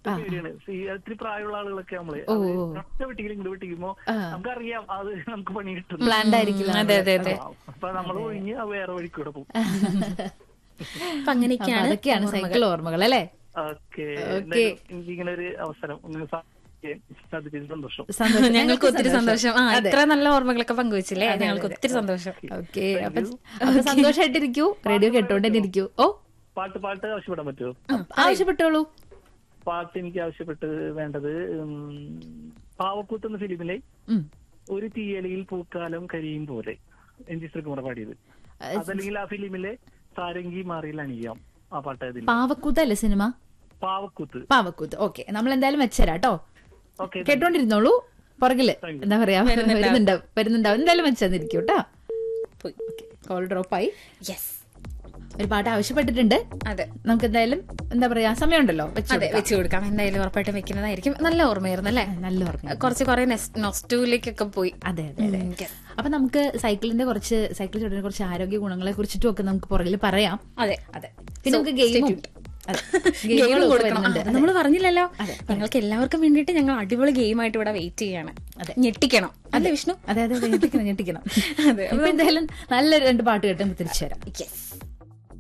പേടിയാണ് ഈ ഇത്തിരി പ്രായമുള്ള ആളുകളൊക്കെ നമ്മള് ഓ, അത് ഓ. ഒറ്റ വെട്ടിക്കലും ഇങ്ങോട്ട് വെട്ടിക്കുമ്പോ ആ. നമുക്കറിയാം അത് നമുക്ക് പണി കിട്ടും പ്ലാൻഡ് ആയിരിക്കില്ല അതെ അതെ അതെ അപ്പൊ നമ്മൾ ഒഴിഞ്ഞ് ആ വേറെ വഴിക്കൂടെ പോകും അപ്പൊ അപ്പൊ അങ്ങനെയൊക്കെയാണ് അതൊക്കെയാണ് സൈക്കിൾ ഓർമ്മകൾ അല്ലേ ഓക്കെ ഓക്കേ. എനിക്കിങ്ങനെ ഒരു അവസരം ഇങ്ങനെ സാധിക്കാൻ സാധിച്ചതിൽ സന്തോഷം സന്തോഷം ഞങ്ങൾക്ക് ഒത്തിരി സന്തോഷം ആ അതെ. ഇത്ര നല്ല ഓർമ്മകളൊക്കെ പങ്കുവച്ചില്ലേ അതെ, ഞങ്ങൾക്ക് അതെ, ഒത്തിരി സന്തോഷം ഓക്കെ അപ്പൊ അപ്പൊ സന്തോഷമായിട്ടിരിക്കൂ റേഡിയോ കേട്ടോണ്ട് തന്നെ ഇരിക്കൂ ഓ പാട്ട് പാട്ട് ആവശ്യപ്പെടാൻ പറ്റുമോ ആവശ്യപ്പെട്ടോളൂ പാട്ട് എനിക്ക് ആവശ്യപ്പെട്ട് വേണ്ടത് ഉം, പാവക്കൂത്ത് എന്ന ഫിലിമിലെ ഉം. ഒരു തീയലയിൽ പൂക്കാലം കരിയും പോലെ എൻ ജി ശ്രീകുമാർ പാടിയത് അതല്ലെങ്കിൽ ആ ഫിലിമിലെ സാരംഗി മാറിയിൽ അണിയാം ആ പാട്ട് അതിൽ പാവക്കൂത്ത് അല്ലേ സിനിമ പാവക്കൂത്ത് പാവക്കൂത്ത് ഓക്കെ നമ്മൾ എന്തായാലും വെച്ചരാ കേട്ടോ ഓക്കെ കേട്ടോണ്ടിരുന്നോളൂ പുറകില് Thank you. എന്താ പറയാ വരുന്നുണ്ടാവും വരുന്നുണ്ടാവും എന്തായാലും വെച്ചെന്നിരിക്കും കേട്ടോ പോയി കോൾ ഡ്രോപ്പ് ആയി യെസ് ഒരു പാട്ട് ആവശ്യപ്പെട്ടിട്ടുണ്ട് അതെ നമുക്ക് എന്തായാലും എന്താ പറയാ സമയമുണ്ടല്ലോ വെച്ച് അതെ കൊടുക്കാം. വെച്ച് കൊടുക്കാം എന്തായാലും ഉറപ്പായിട്ടും വെക്കുന്നതായിരിക്കും നല്ല ഓർമ്മയായിരുന്നു അല്ലേ നല്ല ഓർമ്മ കുറച്ച് കുറെ നൊസ്റ്റൂലേക്കൊക്കെ പോയി അതെ അതെ അതെ ഉം, yes. അപ്പൊ നമുക്ക് സൈക്കിളിന്റെ കുറച്ച് സൈക്കിൾ ചുവടിനെ കുറച്ച് ആരോഗ്യ ഗുണങ്ങളെ കുറിച്ചിട്ടും ഒക്കെ നമുക്ക് പുറകിൽ പറയാം അതെ അതെ പിന്നെ So, നമുക്ക് stay ഗെയിമും tuned. ഗെയിം കൊടുക്കണം നമ്മൾ പറഞ്ഞില്ലല്ലോ ഞങ്ങൾക്ക് എല്ലാവർക്കും വേണ്ടിയിട്ട് ഞങ്ങൾ അടിപൊളി ഗെയിമായിട്ട് ഇവിടെ വെയിറ്റ് ചെയ്യാണ് അതെ. ഞെട്ടിക്കണം അല്ലേ വിഷ്ണു അതെ അതെ അതെ, ഞെട്ടിക്കണം ഞെട്ടിക്കണം അതെ ഇപ്പൊ എന്തായാലും നല്ല രണ്ട് പാട്ട് കേട്ട് നമുക്ക് തിരിച്ചു വരാം യെസ്